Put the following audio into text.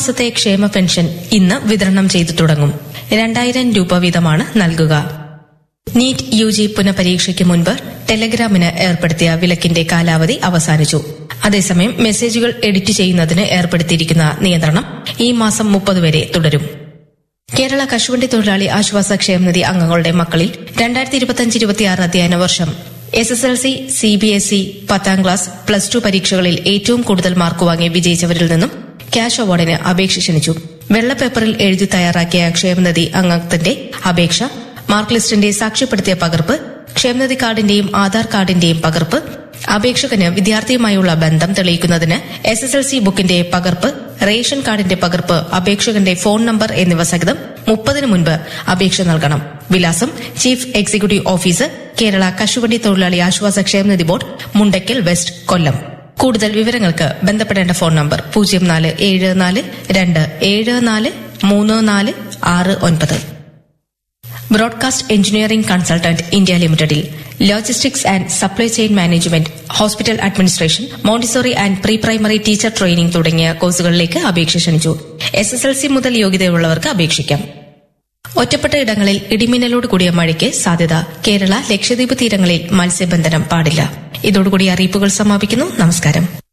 മാസത്തെ ക്ഷേമ പെൻഷൻ ഇന്ന് വിതരണം ചെയ്തു തുടങ്ങും രണ്ടായിരം രൂപ വീതമാണ് നൽകുക നീറ്റ് യു ജി പുനഃപരീക്ഷയ്ക്ക് മുൻപ് ടെലഗ്രാമിന് ഏർപ്പെടുത്തിയ വിലക്കിന്റെ കാലാവധി അവസാനിച്ചു അതേസമയം മെസ്സേജുകൾ എഡിറ്റ് ചെയ്യുന്നതിന് ഏർപ്പെടുത്തിയിരിക്കുന്ന നിയന്ത്രണം ഈ മാസം മുപ്പത് വരെ തുടരും കേരള കശുവണ്ടി തൊഴിലാളി ആശ്വാസ ക്ഷേമനിധി അംഗങ്ങളുടെ മക്കളിൽ രണ്ടായിരത്തി ഇരുപത്തിയഞ്ച് ഇരുപത്തിയാറ് അധ്യയന വർഷം S S L C C B S E പത്താം ക്ലാസ് പ്ലസ് ടു പരീക്ഷകളിൽ ഏറ്റവും കൂടുതൽ മാർക്ക് വാങ്ങി വിജയിച്ചവരിൽ നിന്നും ക്യാഷ് അവാർഡിന് അപേക്ഷ ക്ഷണിച്ചു വെള്ളപ്പേപ്പറിൽ എഴുതി തയ്യാറാക്കിയ ക്ഷേമനിധി അംഗത്തിന്റെ അപേക്ഷ മാർക്ക് ലിസ്റ്റിന്റെ സാക്ഷ്യപ്പെടുത്തിയ പകർപ്പ് ക്ഷേമനിധി കാർഡിന്റെയും ആധാർ കാർഡിന്റെയും പകർപ്പ് അപേക്ഷകന് വിദ്യാർത്ഥിയുമായുള്ള ബന്ധം തെളിയിക്കുന്നതിന് എസ് എസ് എൽ സി ബുക്കിന്റെ പകർപ്പ് റേഷൻ കാർഡിന്റെ പകർപ്പ് അപേക്ഷകന്റെ ഫോൺ നമ്പർ എന്നിവ സഹിതം മുപ്പതിനു മുൻപ് അപേക്ഷ നൽകണം വിലാസം ചീഫ് എക്സിക്യൂട്ടീവ് ഓഫീസർ കേരള കശുവണ്ടി തൊഴിലാളി ആശ്വാസ ക്ഷേമനിധി ബോർഡ് മുണ്ടയ്ക്കൽ വെസ്റ്റ് കൊല്ലം കൂടുതൽ വിവരങ്ങൾക്ക് ബന്ധപ്പെടേണ്ട ഫോൺ നമ്പർ പൂജ്യം നാല് ഏഴ് നാല് രണ്ട് ഏഴ് നാല് മൂന്ന് നാല് ആറ് ഒൻപത് ബ്രോഡ്കാസ്റ്റ് എഞ്ചിനീയറിംഗ് കൺസൾട്ടന്റ് ഇന്ത്യ ലിമിറ്റഡിൽ logistics and supply chain management hospital administration Montessori and pre primary teacher training തുടങ്ങിയ കോഴ്സുകളിലേക്ക് അപേക്ഷ ക്ഷണിച്ചു എസ് എസ് എൽ സി മുതൽ യോഗ്യതയുള്ളവർക്ക് അപേക്ഷിക്കാം ഒറ്റപ്പെട്ട ഇടങ്ങളിൽ ഇടിമിന്നലോട് കൂടിയ മഴയ്ക്ക് സാധ്യത കേരള ലക്ഷദ്വീപ് തീരങ്ങളിൽ മത്സ്യബന്ധനം പാടില്ല ഇതോടുകൂടി അറിയിപ്പുകൾ സമാപിക്കുന്നു നമസ്കാരം